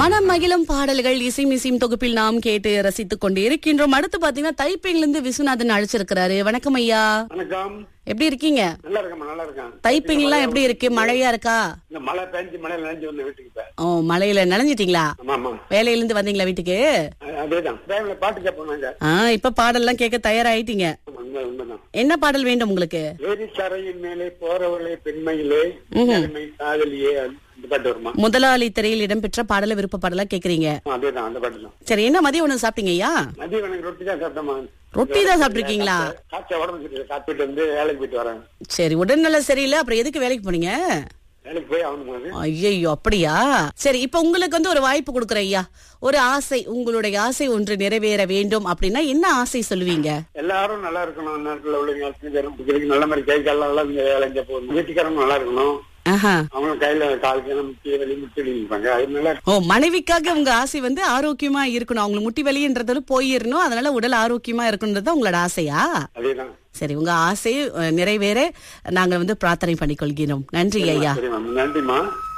மனம் மகிழும் பாடல்கள் இசை மிசையும் தொகுப்பில் நாம் கேட்டு ரசித்துக் கொண்டு இருக்கின்றோம் அடுத்து பாத்தீங்கன்னா தைப்பிங்ல இருந்து விஸ்வநாதன் அழைச்சிருக்கிறாரு வணக்கம் ஐயா வணக்கம் எப்படி இருக்கீங்க நல்லா இருக்கேன் நல்லா இருக்கேன் தைப்பிங்லாம் எப்படி இருக்கு மழையா இருக்கா இந்த மழை பெஞ்சு மழை நினைஞ்சு வந்த வீட்டுக்கு இப்ப ஓ மழையில நனைஞ்சிட்டீங்களா ஆமா ஆமா வேலையில இருந்து வந்தீங்களா வீட்டுக்கு அ- அதேதான் டைம்ல பாட்டு கேட்போம் நாங்க ஆ இப்ப பாடல்லாம் கேட்க தயாராயிட்டீங்க ஆமா, உண்மை உண்மைதான் என்ன பாடல் வேண்டும் உங்களுக்கு ஏரி தரையின் மேலே போறவளே பெண்மையிலே பெருமை காதலியே அந்த பாட்டு வருமா முதலாளி திரையில் இடம்பெற்ற பாடல விருப்ப பாடலா கேக்குறீங்க ஆ, அதேதான் அந்த பாட்டு தான் சரி என்ன மதியம் ஒண்ணு சாப்பிட்டீங்க ஐயா மதியம் எனக்கு ரொட்டி தான் சாப்பிட்டோமா ரொட்டி தான் சாப்பிட்டிருக்கீங்களா காய்ச்சல் உடம்பு சரியில்லை சாப்பிட்டு வந்து வேலைக்கு போயிட்டு வரேன் சரி உடல்நல சரியில்லை அப்புறம் எதுக்கு வேலைக்கு போனீங்க வேலைக்கு போய் ஆகணும் போது ஐயோ அப்படியா சரி இப்ப உங்களுக்கு வந்து ஒரு வாய்ப்பு கொடுக்குறேன் ஐயா ஒரு ஆசை உங்களுடைய ஆசை ஒன்று நிறைவேற வேண்டும் அப்படின்னா என்ன ஆசை சொல்லுவீங்க எல்லாரும் நல்லா இருக்கணும் நாட்டில் உள்ள அத்தனை பேரும் பிடிக்கிறதுக்கு நல்ல மாதிரி கை கால் நல்லா இந்த வேலை இங்க போகணும் வீட்டுக்காரங்க நல்லா இருக்கணும் ஆஹா அவங்க கையில காலுக்கு முக்கிய வலி முட்டி வலி இருப்பாங்க அதனால ஓ மனைவிக்காக உங்க ஆசை வந்து ஆரோக்கியமா இருக்கணும் அவங்களுக்கு முட்டி வலின்றது போயிடணும் அதனால உடல் ஆரோக்கியமா இருக்கணுன்றது உங்களோட ஆசையா அதேதான் சரி உங்க ஆசை அஹ், நிறைவேற நாங்க வந்து பிரார்த்தனை பண்ணிக்கொள்கிறோம் நன்றி ஐயா சரி மேம் நன்றிம்மா